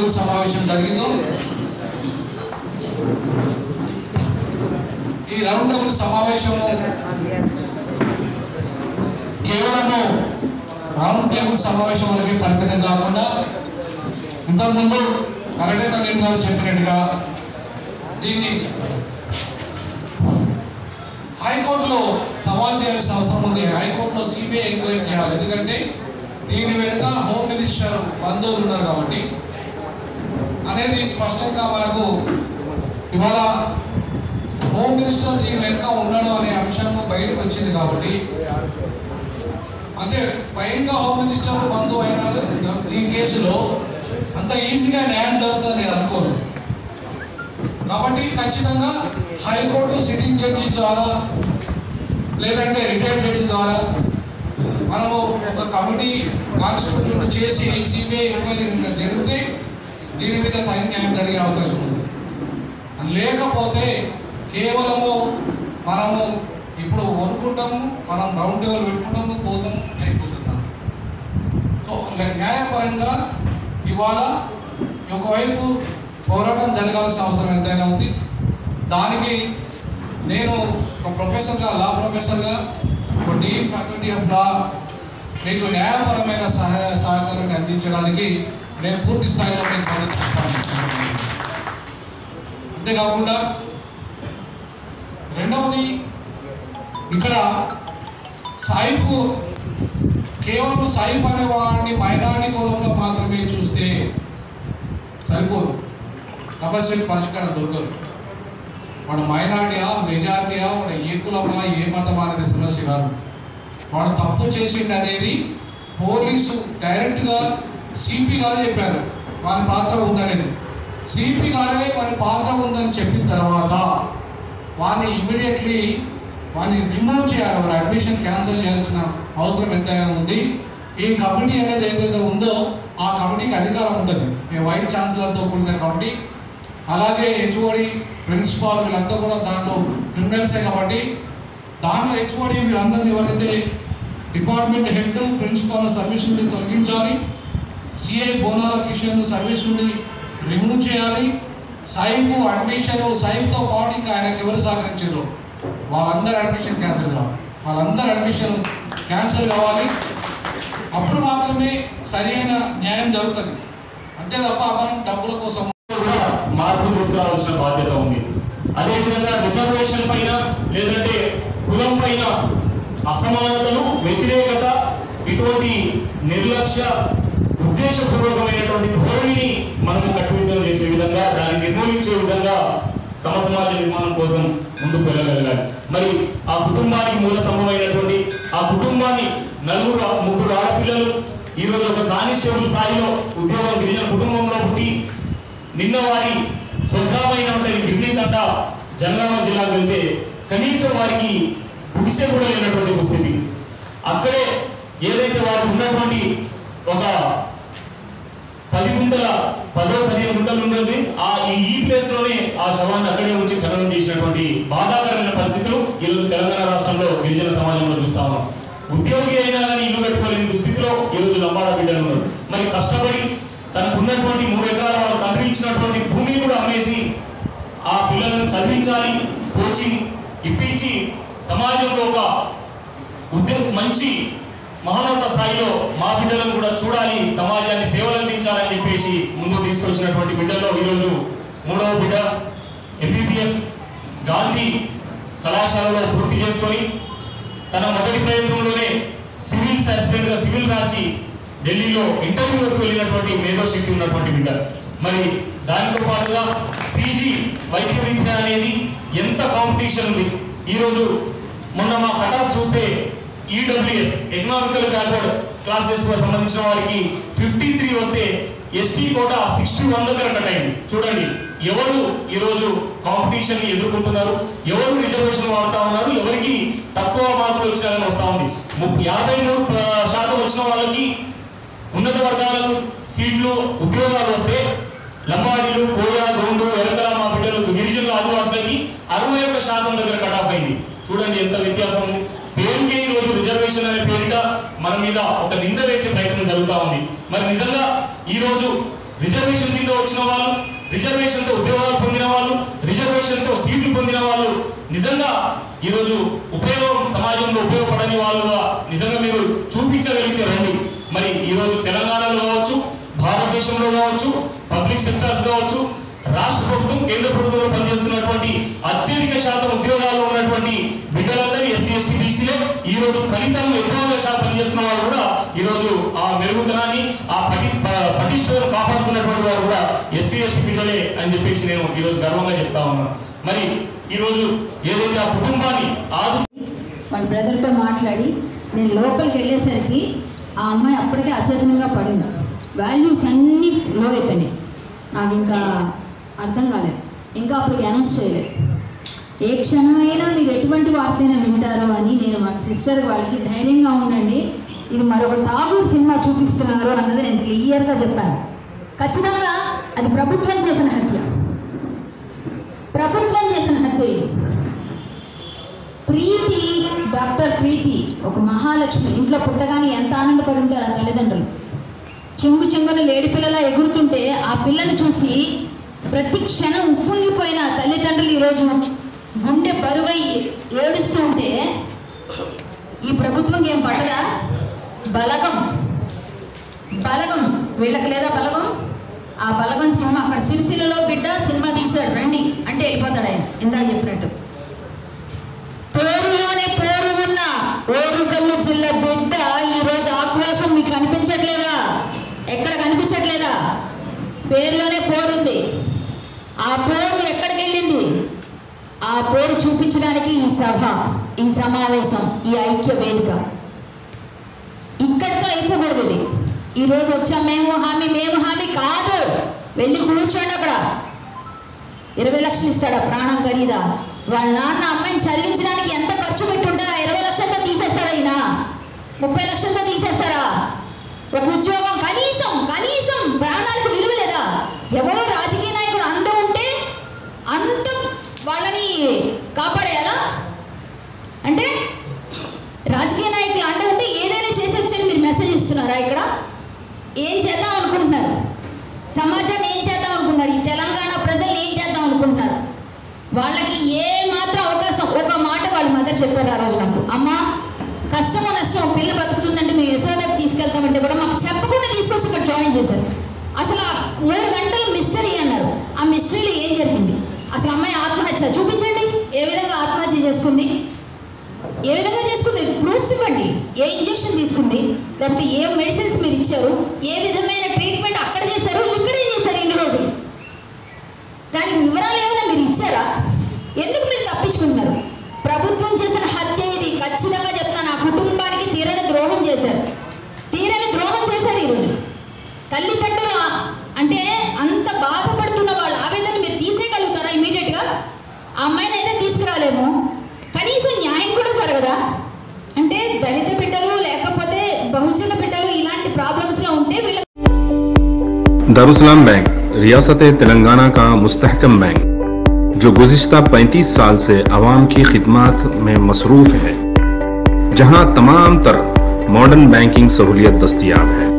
table సమావేశం జరిగిందో ఈ రౌండ్ టేబుల్ సమావేశము కేవలము రౌండ్ టేబుల్ సమావేశములకి పరిమితం కాకుండా ఇంతకుముందు కరెక్టే కళ్యాణ్ గారు చెప్పినట్టుగా దీన్ని హైకోర్టులో సవాల్ చేయాల్సిన అవసరం ఉంది హైకోర్టులో సిబిఐ ఎంక్వైరీ చేయాలి ఎందుకంటే దీని వెనుక హోమ్ మినిస్టర్ బంధువులు ఉన్నారు కాబట్టి అనేది స్పష్టంగా మనకు ఇవాళ హోమ్ మినిస్టర్ దీని వెనుక ఉన్నాడు అనే అంశం బయటకు వచ్చింది కాబట్టి అంటే స్వయంగా హోమ్ మినిస్టర్ బంధువు అయిన ఈ కేసులో అంత ఈజీగా న్యాయం జరుగుతుందని నేను అనుకోను కాబట్టి ఖచ్చితంగా హైకోర్టు సిట్టింగ్ జడ్జి ద్వారా లేదంటే రిటైర్డ్ జడ్జి ద్వారా మనము ఒక కమిటీ కాన్స్టిట్యూట్ చేసి సిబిఐ ఎంక్వైరీ కనుక జరిగితే దీని మీద తగిన న్యాయం జరిగే అవకాశం ఉంది లేకపోతే కేవలము మనము ఇప్పుడు వరుకుంటాము మనం రౌండ్ టేబుల్ పెట్టుకుంటాము పోతాము అయిపోతున్నాం సో న్యాయపరంగా ఇవాళ ఒకవైపు పోరాటం జరగాల్సిన అవసరం ఎంతైనా ఉంది దానికి నేను ఒక ప్రొఫెసర్గా లా ప్రొఫెసర్గా ఒక డీన్ ఫ్యాకల్టీ ఆఫ్ లా మీకు న్యాయపరమైన సహాయ సహకారాన్ని అందించడానికి నేను పూర్తి స్థాయిలో మీకు ప్రవర్తిస్తాను అంతేకాకుండా రెండవది ఇక్కడ సైఫ్ కేవలం సైఫ్ అనే వాడిని మైనారిటీ కోణంలో మాత్రమే చూస్తే సరిపోదు సమస్యకు పరిష్కారం దొరకదు వాడు మైనారిటీయా మెజారిటీయా వాడు ఏ కులమా ఏ మతమా అనేది సమస్య కాదు వాడు తప్పు చేసిండు అనేది పోలీసు డైరెక్ట్గా సిపి గారు చెప్పారు వారి పాత్ర ఉందనేది సిపి గారే వారి పాత్ర ఉందని చెప్పిన తర్వాత వారిని ఇమ్మీడియట్లీ వారిని రిమూవ్ చేయాలి వారి అడ్మిషన్ క్యాన్సిల్ చేయాల్సిన అవసరం ఎంతైనా ఉంది ఈ కమిటీ అనేది ఏదైతే ఉందో ఆ కమిటీకి అధికారం ఉండదు ఈ వైస్ ఛాన్సలర్తో కూడిన కమిటీ అలాగే హెచ్ఓడి ప్రిన్సిపాల్ వీళ్ళంతా కూడా దాంట్లో క్రిమినల్సే కాబట్టి దాంట్లో హెచ్ఓడి వీళ్ళందరినీ ఎవరైతే డిపార్ట్మెంట్ హెడ్ ప్రిన్సిపాల్ సర్వీస్ నుండి తొలగించాలి సిఐ బోనాల కిషన్ సర్వీస్ నుండి రిమూవ్ చేయాలి సైఫ్ అడ్మిషన్ సైఫ్తో పాటు ఇంకా ఆయనకు ఎవరు సహకరించారు వాళ్ళందరూ అడ్మిషన్ క్యాన్సిల్ కావాలి వాళ్ళందరూ అడ్మిషన్ క్యాన్సిల్ కావాలి అప్పుడు మాత్రమే సరైన న్యాయం జరుగుతుంది అంతే తప్ప మనం డబ్బుల కోసం కూడా మార్పు తీసుకురావాల్సిన బాధ్యత ఉంది అదేవిధంగా రిజర్వేషన్ పైన లేదంటే కులం పైన అసమానతలు వ్యతిరేకత ఇటువంటి నిర్లక్ష్య ఉద్దేశపూర్వకమైనటువంటి ధోరణిని మనం కట్టుబిద్దం చేసే విధంగా దాన్ని నిర్మూలించే విధంగా సమసమాజ నిర్మాణం కోసం ముందుకు వెళ్ళగలగాలి మరి ఆ కుటుంబానికి మూల సంభవమైనటువంటి ఆ కుటుంబాన్ని నలుగురు ముగ్గురు ఆడపిల్లలు ఈరోజు ఒక కానిస్టేబుల్ స్థాయిలో ఉద్యోగం గిరిజన కుటుంబంలో పుట్టి నిన్న వారి స్వగ్రామైనటువంటి గిరిని తండ జనగామ జిల్లాకు వెళ్తే కనీసం వారికి గుడిసె కూడా లేనటువంటి పరిస్థితి అక్కడే ఏదైతే వారికి ఉన్నటువంటి ఒక పది గుంటల పదో పదిహేను గుంటలు ఉంటుంది ఆ ఈ- ఈ ప్లేస్ లోనే ఆ శవాన్ని అక్కడే ఉంచి ఖననం చేసినటువంటి బాధాకరమైన పరిస్థితులు ఈరోజు తెలంగాణ రాష్ట్రంలో గిరిజన సమాజంలో చూస్తా ఉన్నాం ఉద్యోగి అయినా కానీ ఇల్లు కట్టుకోలేని దుస్థితిలో ఈరోజు లంబాడా బిడ్డలు ఉన్నారు మరి కష్టపడి తనకు ఉన్నటువంటి మూడు ఎకరాల వాళ్ళ తండ్రి ఇచ్చినటువంటి భూమిని కూడా అమ్మేసి ఆ పిల్లలను చదివించాలి కోచింగ్ ఇప్పించి సమాజంలో ఒక ఉద్యోగ మంచి మహోన్నత స్థాయిలో మా బిడ్డలను కూడా చూడాలి సమాజాన్ని సేవలు అందించాలని చెప్పేసి ముందుకు తీసుకొచ్చినటువంటి బిడ్డల్లో ఈరోజు మూడవ బిడ్డ ఎంబీబీఎస్ గాంధీ కళాశాలలో పూర్తి చేసుకొని తన మొదటి ప్రయత్నంలోనే సివిల్ సస్పెండ్ గా సివిల్ రాసి ఢిల్లీలో ఇంటర్వ్యూ వరకు వెళ్ళినటువంటి మేధోశక్తి ఉన్నటువంటి బిడ్డ మరి దానితో పాటుగా పీజీ వైద్య విద్య అనేది ఎంత కాంపిటీషన్ ఉంది ఈరోజు మొన్న మా కటాఫ్ చూస్తే ఈడబ్ల్యూఎస్ ఎకనామికల్ బ్యాక్వర్డ్ క్లాసెస్ కు సంబంధించిన వారికి ఫిఫ్టీ త్రీ వస్తే ఎస్టీ కోట సిక్స్టీ వన్ దగ్గర కట్ అయింది చూడండి ఎవరు ఈరోజు కాంపిటీషన్ ని ఎదుర్కొంటున్నారు ఎవరు రిజర్వేషన్ వాడుతా ఉన్నారు ఎవరికి తక్కువ మార్కులు వచ్చినాయని వస్తా ఉంది ము- యాభై మూడు ఆ, శాతం వచ్చిన వాళ్ళకి ఉన్నత వర్గాలకు సీట్లు ఉద్యోగాలు వస్తే లంబాడీలు కోయ గోండు ఎరకల మా బిడ్డలు గిరిజనుల ఆదివాసులకి అరవై ఒక్క శాతం దగ్గర కట్ ఆఫ్ అయింది చూడండి ఎంత వ్యత్యాసం ఉంది పేరుకే ఈ రోజు రిజర్వేషన్ అనే పేరిట మన మీద ఒక నింద వేసే ప్రయత్నం జరుగుతా ఉంది మరి నిజంగా ఈ రోజు రిజర్వేషన్ కింద వచ్చిన వాళ్ళు రిజర్వేషన్ తో ఉద్యోగాలు పొందిన వాళ్ళు రిజర్వేషన్ తో సీట్లు పొందిన వాళ్ళు నిజంగా ఈరోజు ఉపయోగం సమాజంలో ఉపయోగపడని వాళ్ళుగా నిజంగా మీరు చూపించగలిగితే రండి మరి ఈరోజు తెలంగాణలో కావచ్చు భారతదేశంలో కావచ్చు పబ్లిక్ సెక్టర్స్ కావచ్చు రాష్ట్ర ప్రభుత్వం కేంద్ర ప్రభుత్వంలో పనిచేస్తున్నటువంటి అత్యధిక శాతం ఉద్యోగాల్లో ఉన్నటువంటి బిడ్డలందరూ ఎస్సీ ఎస్టీ బీసీలే ఈ రోజు ఫలితం ఎక్కువ శాతం పనిచేస్తున్న వారు కూడా ఈ రోజు ఆ మెరుగుదనాన్ని ఆ పటి ప- పటిష్టతను కాపాడుతున్నటువంటి వారు కూడా ఎస్సీ ఎస్టీ బిడ్డలే అని చెప్పేసి నేను ఈ రోజు గర్వంగా చెప్తా ఉన్నాను మరి ఈ రోజు ఏదైతే ఆ కుటుంబాన్ని ఆదు వాళ్ళ బ్రదర్తో మాట్లాడి నేను లోపలికి వెళ్ళేసరికి ఆ అమ్మాయి అప్పటికే అచేతనంగా పడింది వాల్యూస్ అన్నీ లో అయిపోయినాయి నాకు ఇంకా అర్థం కాలేదు ఇంకా అప్పటికి అనౌన్స్ చేయలేదు ఏ క్షణమైనా మీరు ఎటువంటి వార్తైనా వింటారో అని నేను వాళ్ళ సిస్టర్ వాళ్ళకి ధైర్యంగా ఉండండి ఇది మరొక టాగూర్ సినిమా చూపిస్తున్నారు అన్నది నేను క్లియర్గా చెప్పాను ఖచ్చితంగా అది ప్రభుత్వం చేసిన హత్య ప్రభుత్వం చేసిన హత్య ఇది ప్రీతి డాక్టర్ ప్రీతి ఒక మహాలక్ష్మి ఇంట్లో పుట్టగానే ఎంత ఆనందపడి ఉంటారు ఆ తల్లిదండ్రులు చెంగు చెంగున లేడి పిల్లలా ఎగురుతుంటే ఆ పిల్లని చూసి ప్రతి క్షణం ఉప్పొంగిపోయిన ఆ తల్లిదండ్రులు ఈరోజు గుండె బరువై ఏడుస్తూ ఉంటే ఈ ప్రభుత్వం ఏం పడదా బలగం బలగం వీళ్ళకి లేదా బలగం ఆ బలగం సినిమా అక్కడ సిరిసిల్లలో బిడ్డ సినిమా తీశాడు రండి అంటే వెళ్ళిపోతాడు ఆయన ఇందాక చెప్పినట్టు పోరులోనే పోరు ఉన్న ఓరుగల్లు జిల్లా బిడ్డ ఈరోజు ఆక్రోశం మీకు కనిపించట్లేదా ఎక్కడ కనిపించట్లేదా పేరులోనే పోరుంది ఆ పోరు ఎక్కడికి వెళ్ళింది ఆ పోరు చూపించడానికి ఈ సభ ఈ సమావేశం ఈ ఐక్య వేదిక ఇక్కడితో అయిపోకూడదు ఇది ఈరోజు వచ్చాం మేము హామీ మేము హామీ కాదు వెళ్ళి కూర్చోండి అక్కడ ఇరవై లక్షలు ఇస్తాడా ప్రాణం ఖరీదా వాళ్ళ నాన్న అమ్మాయిని చదివించడానికి ఎంత ఖర్చు పెట్టుంటారా ఇరవై లక్షలతో తీసేస్తాడా ఈయన ముప్పై లక్షలతో తీసేస్తారా ఒక ఉద్యోగం కనీసం కనీసం ప్రాణాలకు విలువ లేదా ఎవరో రాజకీయ నాయకుడు అంత ఉంటే అంత వాళ్ళని కాపాడేయాలా అంటే రాజకీయ నాయకులు అండ ఉంటే ఏదైనా చేసొచ్చని మీరు మెసేజ్ ఇస్తున్నారా ఇక్కడ ఏం చేద్దాం అనుకుంటున్నారు సమాజాన్ని ఏం చేద్దాం అనుకుంటున్నారు ఈ తెలంగాణ ప్రజల్ని ఏం చేద్దాం అనుకుంటున్నారు వాళ్ళకి ఏ మాత్రం అవకాశం ఒక మాట వాళ్ళ మదర్ చెప్పారు ఆ రోజు నాకు అమ్మా కష్టమో నష్టమో పిల్ల బతుకుతుందంటే మేము యశోదకి తీసుకెళ్తామంటే కూడా మాకు చెప్పకుండా తీసుకొచ్చి ఇక్కడ జాయిన్ చేశారు అసలు ఆ మూడు గంటలు మిస్టరీ అన్నారు ఆ మిస్టరీలో ఏం జరిగింది అసలు అమ్మాయి ఆత్మహత్య చూపించండి ఏ విధంగా ఆత్మహత్య చేసుకుంది ఏ విధంగా చేసుకుంది ప్రూఫ్స్ ఇవ్వండి ఏ ఇంజెక్షన్ తీసుకుంది లేకపోతే ఏ మెడిసిన్స్ మీరు ఇచ్చారు ఏ విధమైన ట్రీట్మెంట్ అక్కడ చేశారు ఇక్కడ ఏం చేశారు ఇన్ని రోజులు దానికి వివరాలు ఏమైనా మీరు ఇచ్చారా ఎందుకు మీరు తప్పించుకుంటున్నారు ప్రభుత్వం చేసిన హత్య ఇది ఖచ్చితంగా చెప్తున్నాను ఆ కుటుంబానికి తీరని ద్రోహం చేశారు తీరని ద్రోహం చేశారు ఈరోజు తల్లిదండ్రులు ఆ- అంటే అంత బాధపడుతున్న వాళ్ళ ఆవేదన మీరు తీసేయగలుగుతారా ఇమీడియట్గా ఆ అమ్మాయిని అయితే తీసుకురాలేము కనీసం న్యాయం కూడా జరగదా అంటే దళిత బిడ్డలు లేకపోతే బహుజన బిడ్డలు ఇలాంటి ప్రాబ్లమ్స్లో ఉంటే వీళ్ళ दारुसलाम बैंक रियासत तेलंगाना का मुस्तहकम बैंक जो गुज्तर 35 साल से आवाम की खिदमत में मसरूफ़ है जहां तमाम तर मॉडर्न बैंकिंग सहूलियत दस्तियाब है